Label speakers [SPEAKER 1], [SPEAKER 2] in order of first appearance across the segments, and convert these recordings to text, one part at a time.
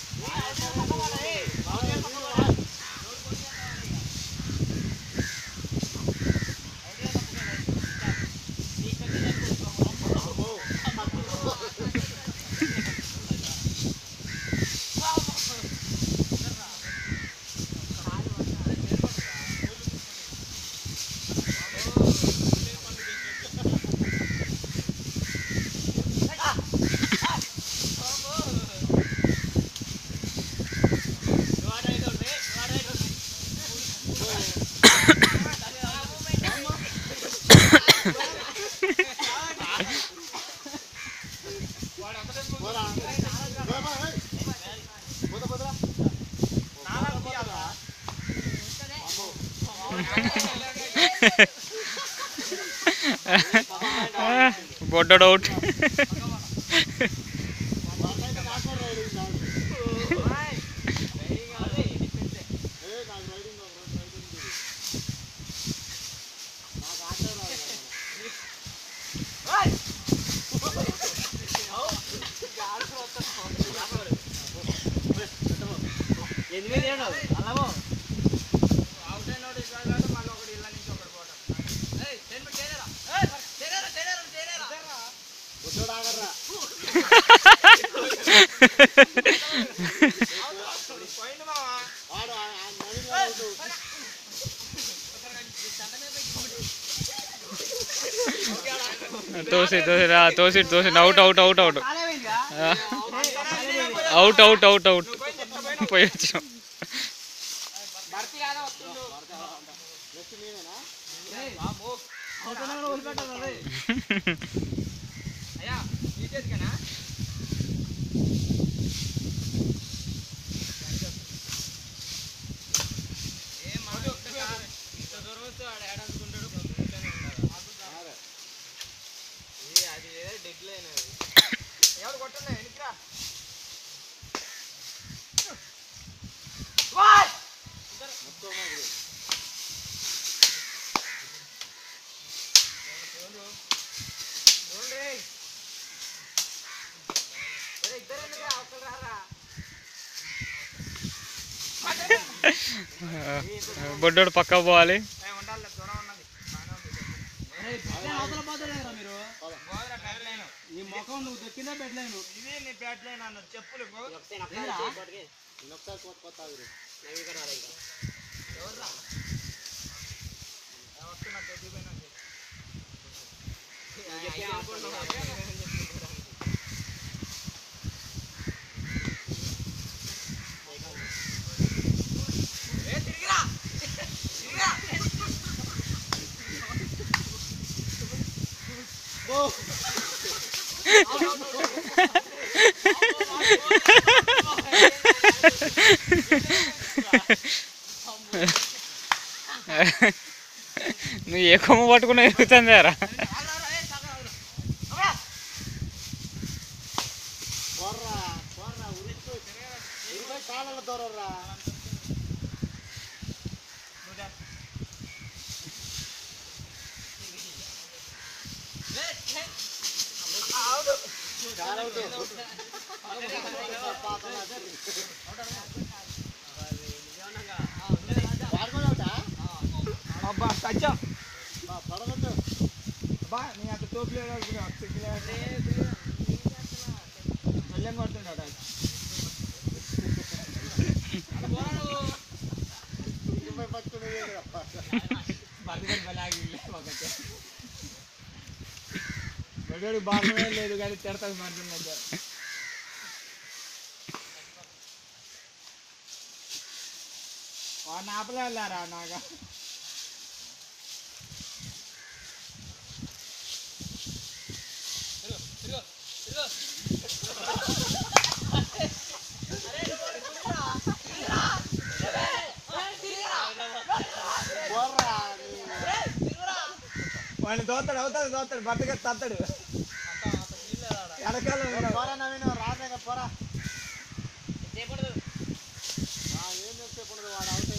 [SPEAKER 1] బొడ్డోడు out
[SPEAKER 2] ఎనిమిది ఏడు అలాగో
[SPEAKER 1] తోసి తోసి రా తోసి తోసి out out out out out out out out పోయి వచ్చాం బొడ్డోడు పక్క పోవాలి
[SPEAKER 2] అవతల పోతలేదురా మీరు నీ ముఖం నువ్వు దొక్కిందా పెట్టలేను
[SPEAKER 3] ఇదే నీ బ్యాట్లైన్ అన్న చెప్పులు
[SPEAKER 2] ఏందిరా?
[SPEAKER 1] నువ్వు ఏ కొమ్మ పట్టుకుని ఎరుగుతుంది రా
[SPEAKER 2] అబ్బా సత్యం అబ్బా నీ అక్కడ తోపులే మళ్ళీ కొడుతున్నాడు బడివాడు బాగానే లేదు కానీ తిడతాది మాట్లాడినట్టు వాడిని ఆపలే వెళ్ళారా నాగా వాడిని తోస్తాడు అవుతాడు తోస్తాడు బట్టగా తత్తాడు వెనకాల
[SPEAKER 3] పోరా నవీన్ రాదే పోరా ఏం చెప్తే వాడు అవుతాయి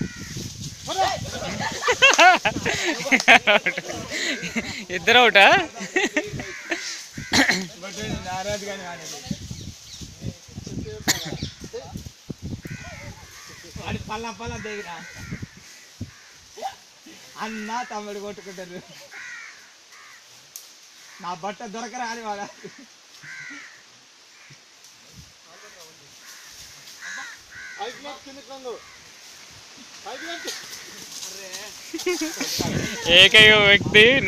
[SPEAKER 1] ఇద్దరు అవుటా
[SPEAKER 2] నారాజు కానీ వాడేది వాడి పల్ల పల్ల దిగిరా అన్న తమ్ముడు కొట్టుకుంటారు నా బట్ట దొరకరా అని వాడ
[SPEAKER 3] పైకి లేపు కిందకి రంగు పైకి లేపు
[SPEAKER 1] ఏకైక వ్యక్తి